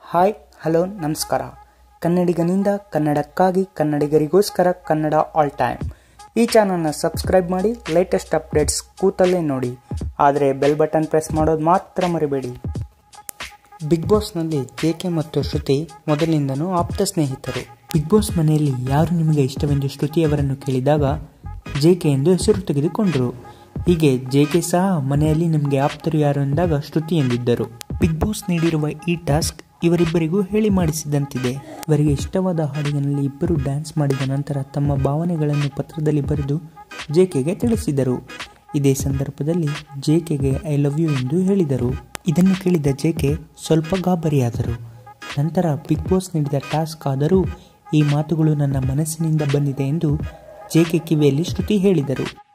hi hello ನಮಸ್ಕಾರ ಕನ್ನಡಿಗನಿಂದ ಕನ್ನಡಕ್ಕಾಗಿ ಕನ್ನಡಿಗರಿಗೋಸ್ಕರ ಕನ್ನಡ ಆಲ್ ಟೈಮ್ ಈ ಚಾನಲ್ನ ಸಬ್ಸ್ಕ್ರೈಬ್ ಮಾಡಿ ಲೇಟೆಸ್ಟ್ ಅಪ್ಡೇಟ್ಸ್ ಕೂತಲ್ಲೇ ನೋಡಿ ಆದರೆ ಬೆಲ್ ಬಟನ್ ಪ್ರೆಸ್ ಮಾಡೋದು ಮಾತ್ರ ಮರಿಬೇಡಿ ಬಿಗ್ ಬಾಸ್ನಲ್ಲಿ ಜೆಕೆ ಮತ್ತು ಶ್ರುತಿ ಮೊದಲಿಂದನೂ ಆಪ್ತ ಸ್ನೇಹಿತರು ಬಿಗ್ ಬಾಸ್ ಮನೆಯಲ್ಲಿ ಯಾರು ನಿಮಗೆ ಇಷ್ಟವೆಂದು ಶ್ರುತಿ ಅವರನ್ನು ಕೇಳಿದಾಗ ಜೆಕೆ ಎಂದು ಹೆಸರು ತೆಗೆದುಕೊಂಡರು ಹೀಗೆ ಜೆಕೆ ಸಹ ಮನೆಯಲ್ಲಿ ನಿಮಗೆ ಆಪ್ತರು ಯಾರು ಎಂದಾಗ ಶ್ರುತಿ ಎಂದಿದ್ದರು ಬಿಗ್ ಬಾಸ್ ನೀಡಿರುವ ಈ ಟಾಸ್ಕ್ ಇವರಿಬ್ಬರಿಗೂ ಹೇಳಿ ಮಾಡಿಸಿದಂತಿದೆ ಇವರಿಗೆ ಇಷ್ಟವಾದ ಹಾಡಿನಲ್ಲಿ ಇಬ್ಬರು ಡ್ಯಾನ್ಸ್ ಮಾಡಿದ ನಂತರ ತಮ್ಮ ಭಾವನೆಗಳನ್ನು ಪತ್ರದಲ್ಲಿ ಬರೆದು ಜೆಕೆಗೆ ತಿಳಿಸಿದರು ಇದೇ ಸಂದರ್ಭದಲ್ಲಿ ಜೆಕೆಗೆ ಐ ಲವ್ ಯು ಎಂದು ಹೇಳಿದರು ಇದನ್ನು ಕೇಳಿದ ಜೆಕೆ ಸ್ವಲ್ಪ ಗಾಬರಿಯಾದರು ನಂತರ ಬಿಗ್ ಬಾಸ್ ನೀಡಿದ ಟಾಸ್ಕ್ ಆದರೂ ಈ ಮಾತುಗಳು ನನ್ನ ಮನಸ್ಸಿನಿಂದ ಬಂದಿದೆ ಎಂದು ಜೆಕೆ ಕಿವಿಯಲ್ಲಿ ಶ್ರುತಿ ಹೇಳಿದರು